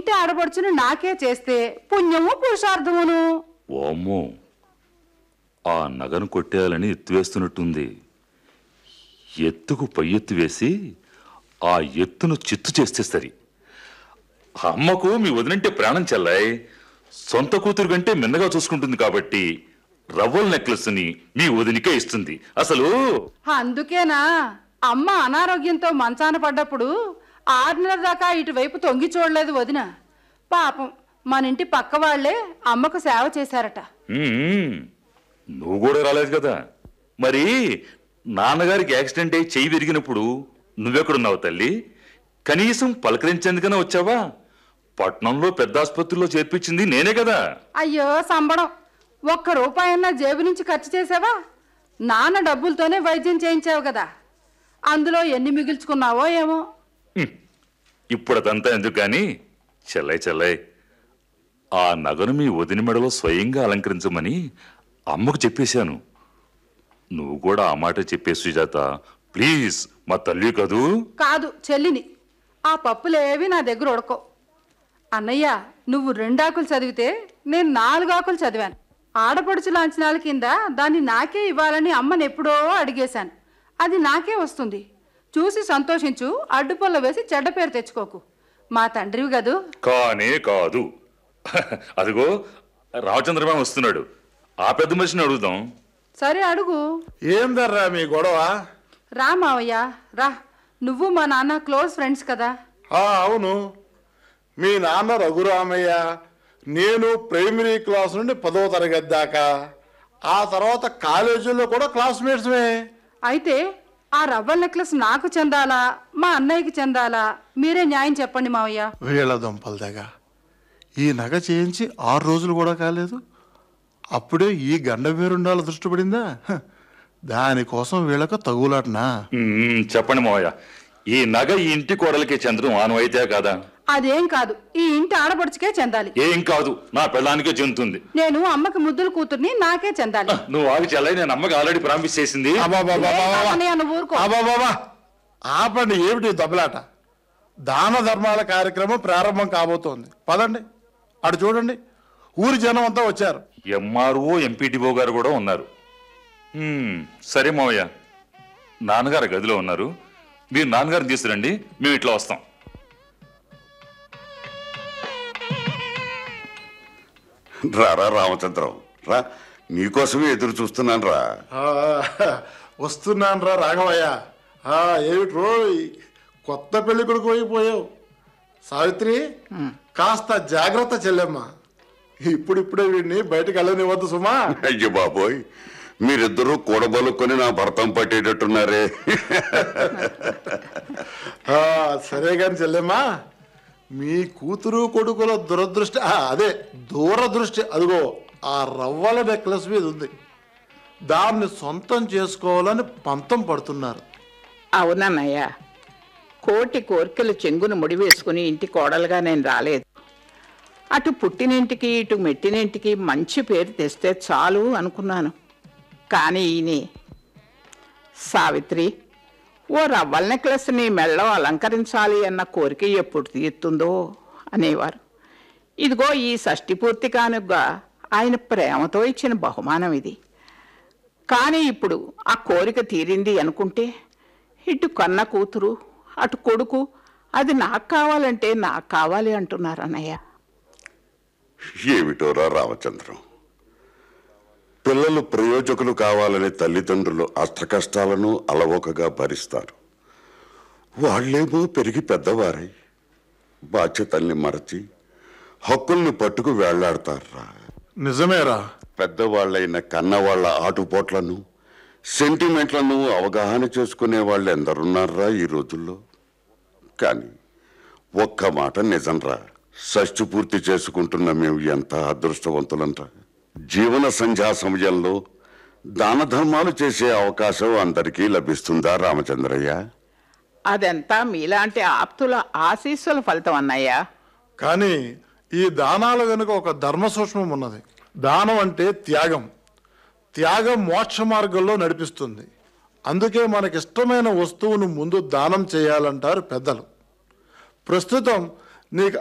ఇంటి ఆడపడుచును నాకే చేస్తే పుణ్యము పురుషార్థమును ఓమ్మో ఆ నగను కొట్టేయాలని ఎత్తువేస్తున్నట్టుంది ఎత్తుకు పై ఎత్తు వేసి ఆ ఎత్తును చిత్తు చేస్తే సరి అమ్మకు మీ వదినంటే ప్రాణం చెల్లాయి సొంత కూతురు కంటే మిన్నగా చూసుకుంటుంది కాబట్టి రవ్వల నెక్లెస్ని మీ వదినికే ఇస్తుంది అసలు అందుకేనా అమ్మ అనారోగ్యంతో మంచాన పడ్డప్పుడు ఆరు నెలల దాకా ఇటువైపు తొంగి చూడలేదు వదిన పాపం మన ఇంటి పక్క వాళ్లే అమ్మకు సేవ చేశారట మ్మ్. నువ్వు కూడా రాలేదు కదా మరి నాన్నగారికి యాక్సిడెంట్ అయి చెయ్యి విరిగినప్పుడు నువ్వెక్కడున్నావు తల్లి కనీసం పలకరించేందుకనే వచ్చావా పట్నంలో పెద్ద ఆసుపత్రిలో చేర్పించింది నేనే కదా అయ్యో సంబడం ఒక్క రూపాయన్నా జేబు నుంచి ఖర్చు చేసావా నాన్న డబ్బులతోనే వైద్యం చేయించావు కదా అందులో ఎన్ని మిగిల్చుకున్నావో ఏమో హ్మ్. ఇప్పుడు అదంతా ఎందుకు కానీ చెల్లై చెల్లై ఆ నగను మీ వదిన మెడలో స్వయంగా అలంకరించమని అమ్మకు చెప్పేశాను నువ్వు కూడా ఆ మాట చెప్పే సుజాత ప్లీజ్ మా తల్లి కదూ కాదు చెల్లిని ఆ పప్పులేవి నా దగ్గర ఉడకో అన్నయ్య నువ్వు రెండాకులు చదివితే నేను నాలుగాకులు చదివాను ఆడపడుచు లాంఛనాల కింద దాన్ని నాకే ఇవ్వాలని అమ్మని ఎప్పుడో అడిగేశాను అది నాకే వస్తుంది చూసి సంతోషించు అడ్డుపొల్ల వేసి చెడ్డ పేరు తెచ్చుకోకు మా తండ్రివి కదూ కానే కాదు అదిగో రామచంద్రబాబు వస్తున్నాడు ఆ పెద్ద మనిషిని అడుగుదాం సరే అడుగు ఏందర్రా మీ గొడవ రా మావయ్య రా నువ్వు మా నాన్న క్లోజ్ ఫ్రెండ్స్ కదా ఆ, అవును మీ నాన్న రఘురామయ్య నేను ప్రైమరీ క్లాస్ నుండి పదవ తరగతి దాకా ఆ తర్వాత కాలేజీలో కూడా క్లాస్మేట్స్మే అయితే ఆ రవ్వల నెక్లెస్ నాకు చెందాలా మా అన్నయ్యకి చెందాలా మీరే న్యాయం చెప్పండి మావయ్య వీళ్ళ దుంపల దగ్గ ఈ నగ చేయించి ఆరు రోజులు కూడా కాలేదు అప్పుడే ఈ గండ పేరుండాల దృష్టి పడిందా హ, దానికోసం వీళ్ళకు తగులాటనా మ్మ్, చెప్పండి మావయ్య ఈ నగ ఈ ఇంటి కోడలికి చంద్రం ఆనవైతే కాదా అదేం కాదు ఈ ఇంటి ఆడపడుచుకే చెందాలి ఏం కాదు నా పెళ్ళానికే చెందుతుంది నేను అమ్మకి ముద్దుల కూతుర్ని నాకే చెందాలి నువ్వు ఆగి చెల్లై నేను అమ్మకి ఆల్రెడీ ప్రామిస్ చేసింది ఏం కాదన్నయ్య, నువ్వు ఊరుకో అబాబాబా ఆపండి ఏమిటి ఈ దెబ్బలాట దాన ధర్మాల కార్యక్రమం ప్రారంభం కాబోతోంది పదండి అటు చూడండి ఊరి జనం అంతా వచ్చారు ఎంఆర్ఓ ఎంపీటీఓ గారు కూడా ఉన్నారు మ్మ్, సరే మావయ్య నాన్నగారు గదిలో ఉన్నారు మీరు నాన్నగారిని తీసుకురండి మేము ఇట్లా వస్తాం రారా రామచంద్రం రా నీకోసమే ఎదురు చూస్తున్నాను రా ఆ, వస్తున్నాను రా రాఘవయ్య ఆ, ఏమిటి రోయ్ కొత్త పెళ్లి కొడుకు అయిపోయావు సావిత్రి కాస్త జాగ్రత్త చెల్లెమ్మ ఇప్పుడిప్పుడే వీడిని బయటకు వెళ్ళనివ్వద్దు సుమా అయ్యో బాబోయ్ మీరిద్దరూ కూడబలుకొని నా భర్తం పట్టేటట్టున్నారే ఆ, సరే గాని చెల్లెమ్మా మీ కూతురు కొడుకుల దురదృష్టి ఆ, అదే దూరదృష్టి అదిగో ఆ రవ్వల నెక్లెస్ మీద ఉంది దాన్ని సొంతం చేసుకోవాలని పంతం పడుతున్నారు అవునన్నయ్య కోటి కోరికలు చెంగును ముడివేసుకుని ఇంటి కోడలుగా నేను రాలేదు అటు పుట్టినింటికి ఇటు మెట్టినింటికి మంచి పేరు తెస్తే చాలు అనుకున్నాను కానీ ఈయనే సావిత్రి ఓ రవ్వల నెక్లెస్ నీ మెళ్ళో అలంకరించాలి అన్న కోరిక ఎప్పుడు తీరుతుందో అనేవారు ఇదిగో ఈ షష్టి పూర్తి కానుగ్గా ఆయన ప్రేమతో ఇచ్చిన బహుమానం ఇది కానీ ఇప్పుడు ఆ కోరిక తీరింది అనుకుంటే ఇటు కన్న కూతురు అటు కొడుకు అది నాకు కావాలంటే నాకు కావాలి అంటున్నారు అన్నయ్య ఏమిటోరా రామచంద్రం పిల్లలు ప్రయోజకులు కావాలని తల్లిదండ్రులు అష్ట కష్టాలను అలవోకగా భరిస్తారు వాళ్ళేమో పెరిగి పెద్దవారై బాధ్యతల్ని మరచి హక్కుల్ని పట్టుకు వేళ్లాడతారా నిజమేరా పెద్దవాళ్ళైన కన్నవాళ్ల ఆటుపోట్లను సెంటిమెంట్లను అవగాహన చేసుకునే వాళ్ళు ఎందరున్నారా ఈ రోజుల్లో కానీ ఒక్క మాట నిజంరా షష్టి పూర్తి చేసుకుంటున్న మేము ఎంత అదృష్టవంతులంరా జీవన సంధ్యా సమయంలో దాన ధర్మాలు చేసే అవకాశం అందరికీ లభిస్తుందా రామచంద్రయ్య అదంతా మీలాంటి ఆప్తుల ఆశీస్సుల ఫలితం అన్నయ్య కానీ ఈ దానాల వెనుక ఒక ధర్మ సూక్ష్మం ఉన్నది దానం అంటే త్యాగం త్యాగం మోక్ష మార్గంలో నడిపిస్తుంది అందుకే మనకిష్టమైన వస్తువును ముందు దానం చేయాలంటారు పెద్దలు ప్రస్తుతం నీకు